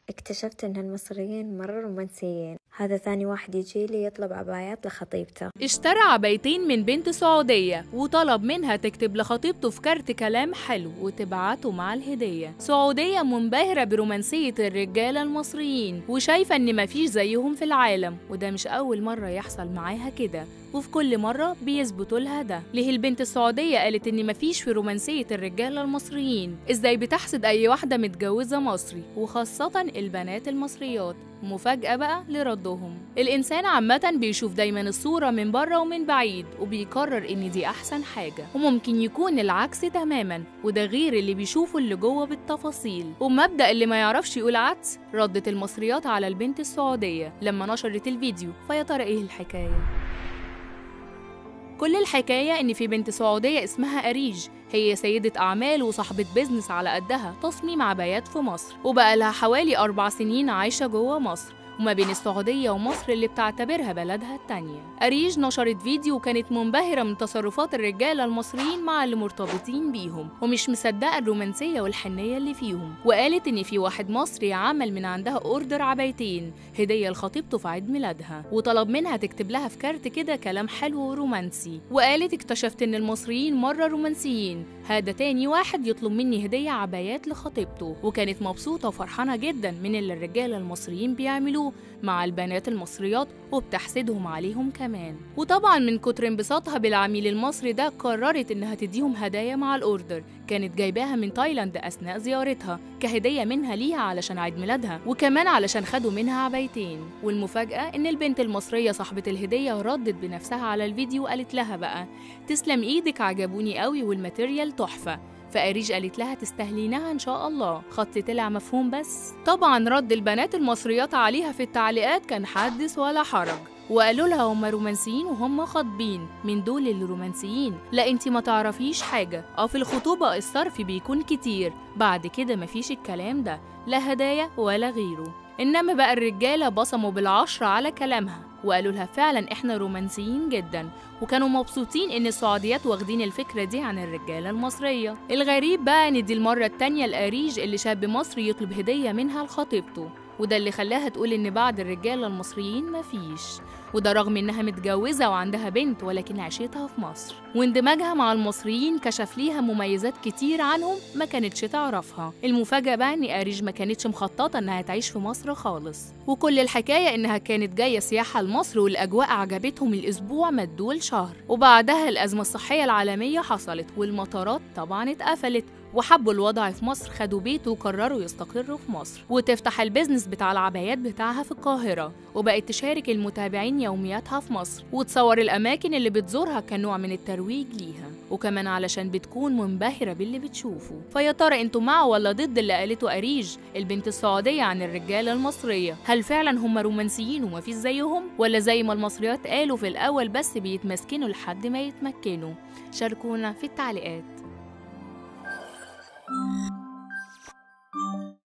اكتشفت إن المصريين مرة رومانسيين هذا ثاني واحد يجيلي يطلب عبايات لخطيبته اشترى عبايتين من بنت سعودية وطلب منها تكتب لخطيبته في كارت كلام حلو وتبعته مع الهدية سعودية منبهرة برومانسية الرجالة المصريين وشايفة إن مفيش زيهم في العالم وده مش أول مرة يحصل معاها كده وفي كل مرة بيثبتوا لها ده ليه البنت السعودية قالت إن مفيش في رومانسية الرجالة المصريين إزاي بتحسد أي واحدة متجوزة مصري وخاصة البنات المصريات مفاجأة بقى لردهم الإنسان عامة بيشوف دايما الصورة من بره ومن بعيد وبيقرر إن دي أحسن حاجة وممكن يكون العكس تماما وده غير اللي بيشوفه اللي جوه بالتفاصيل ومبدأ اللي ما يعرفش يقول عكس ردت المصريات على البنت السعودية لما نشرت الفيديو فيا ترى إيه الحكاية كل الحكاية إن في بنت سعودية اسمها أريج هي سيدة أعمال وصاحبة بيزنس على قدها تصميم عبايات في مصر وبقى لها حوالي أربع سنين عايشة جوه مصر وما بين السعودية ومصر اللي بتعتبرها بلدها التانية أريج نشرت فيديو وكانت منبهرة من تصرفات الرجالة المصريين مع اللي مرتبطين بيهم ومش مصدقة الرومانسية والحنية اللي فيهم وقالت إن في واحد مصري عمل من عندها أوردر عبايتين هدية لخطيبته في عيد ميلادها وطلب منها تكتب لها في كارت كده كلام حلو ورومانسي وقالت اكتشفت إن المصريين مرة رومانسيين هذا تاني واحد يطلب مني هدية عبايات لخطيبته وكانت مبسوطة وفرحانة جدا من اللي الرجالة المصريين بيعملوه مع البنات المصريات وبتحسدهم عليهم كمان وطبعا من كتر انبساطها بالعميل المصري ده قررت انها تديهم هدايا مع الاوردر كانت جايباها من تايلاند اثناء زيارتها كهديه منها ليها علشان عيد ميلادها وكمان علشان خدوا منها عبايتين والمفاجاه ان البنت المصريه صاحبه الهديه ردت بنفسها على الفيديو وقالت لها بقى تسلم ايدك عجبوني قوي والماتيريال تحفه فأريج قالت لها تستهلينها إن شاء الله خط طلع مفهوم بس طبعا رد البنات المصريات عليها في التعليقات كان حدث ولا حرج وقالوا لها هم رومانسيين وهم خاطبين من دول اللي رومانسيين لا انت ما تعرفيش حاجة اه في الخطوبة الصرف بيكون كتير بعد كده مفيش الكلام ده لا هدايا ولا غيره إنما بقى الرجالة بصموا بالعشرة على كلامها وقالوا لها فعلا احنا رومانسيين جدا وكانوا مبسوطين ان السعوديات واخدين الفكره دي عن الرجاله المصريه الغريب بقى ان دي المره التانية الاريج اللي شاب مصري يطلب هديه منها لخطيبته وده اللي خلاها تقول ان بعض الرجاله المصريين مفيش وده رغم انها متجوزه وعندها بنت ولكن عيشتها في مصر واندماجها مع المصريين كشف ليها مميزات كتير عنهم ما كانتش تعرفها المفاجاه بقى ان اريج ما كانتش مخططه انها تعيش في مصر خالص وكل الحكايه انها كانت جايه سياحه لمصر والاجواء عجبتهم الاسبوع مدول شهر وبعدها الازمه الصحيه العالميه حصلت والمطارات طبعا اتقفلت وحبوا الوضع في مصر خدوا بيت وقرروا يستقروا في مصر وتفتح البيزنس بتاع العبايات بتاعها في القاهرة وبقت تشارك المتابعين يومياتها في مصر وتصور الأماكن اللي بتزورها كنوع من الترويج ليها وكمان علشان بتكون منبهرة باللي بتشوفه فيا ترى انتوا مع ولا ضد اللي قالته أريج البنت السعودية عن الرجالة المصرية هل فعلا هم رومانسيين ومفيش زيهم ولا زي ما المصريات قالوا في الأول بس بيتمسكنوا لحد ما يتمكنوا شاركونا في التعليقات Thank you.